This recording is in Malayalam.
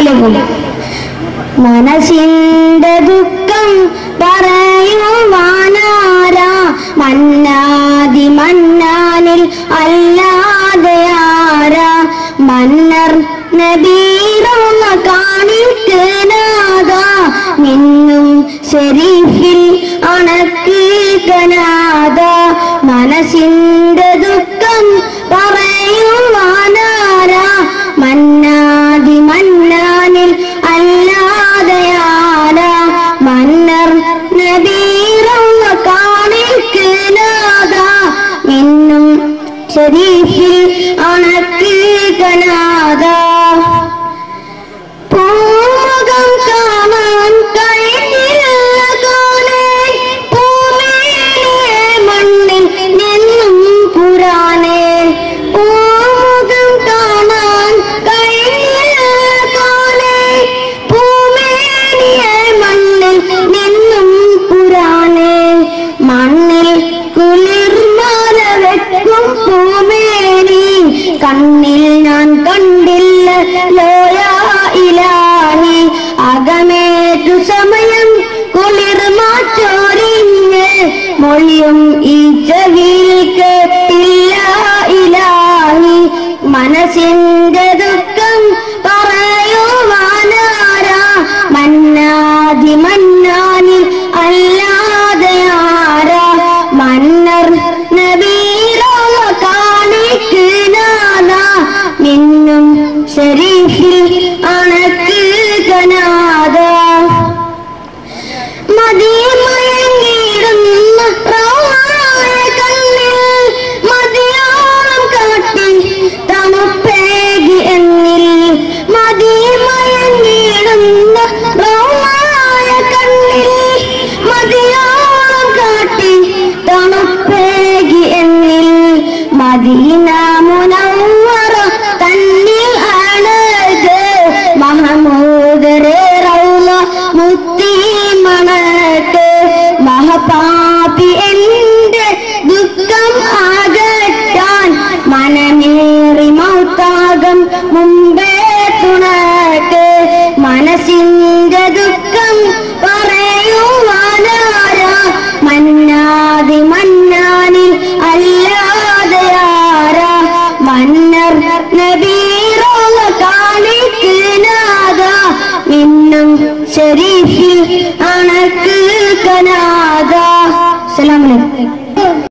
അസ്സലാമലൈക്കും മനസ്സിന്റെ ദുഃഖം പറയുവാനാരാ മന്നാതി മന്നാനിൽ അല്ലാതെ ആരാ മന്നർ നബീറൊന്ന കാണിക്കനാകാ നിന്നും ശരീഫിൽ അണക്കീകനാഥ മനസ്സിന്റെ ദുഃഖം പറയുവാനാരാ മന്നാതി മന്നാനിൽ അല്ലാതെയാരാ മന്നർ നബീറൊന്ന കാണിക്കനാഥ നിന്നും ശരീഫിൽ അണക്കീകനാഥ പൂമുഖം കാണാൻ കഴിഞ്ഞില്ല കാലേ പൂമേനിയെ മണ്ണിൽ നിന്നും പുരാനേ പൂമുഖം കാണാൻ കഴിഞ്ഞില്ല കാലേ പൂമേനിയെ മണ്ണിൽ നിന്നും പുരാനേ മണ്ണിൽ കുളിർമാല വെക്കും പൂമേനി കണ്ണിൽ ഞാൻ കണ്ടില്ല ലോയാ ഇലാഹി അകമേറ്റു സമയം കുളിർമാച്ചോരിഞ്ഞ് മൊഴിയും ഈ ചെവിയിൽ കേട്ടില്ല ഇലാഹി മനസ്സിന്റെ ദുഃഖം പറയുവാനാരാ മന്നാതി മന്നാനി അല്ലാതെ ആരാ മന്നർ നബീറോ കാണിക്കുനാഥ നിന്നും ശരീഫിൽ അണക്ക് കനാഥ മതിമയങ്ങിടുന്ന പ്രായ കണ്ണിൽ മതിയോളം കാട്ടി തണുപ്പേകി എന്നിൽ മതിമയങ്ങിടുന്ന പ്രായ കണ്ണിൽ മതിയോളം കാട്ടി തണുപ്പേകി എന്നിൽ മദീന മുനവ്വറ തന്നിൽ അണത് മഹമൂദരെ റൗള മുത്തി മണട്ട് മഹപാപി എന്റെ ദുഃഖം അകറ്റാൻ മനമേറി മൗത്താകം മുമ്പേ തുണട്ട് മനസ്സിന്റെ ദുഃഖം പറയുവാനാരാ മന്നാതി മന്നാനിൽ അല്ലാതെ ആരാ മന്നർ നബീറോ കാണിക്കുനാഥ നിന്നും ശരീഫിൽ അണക്ക് കനാഥ അസ്സലാമു അലൈക്കും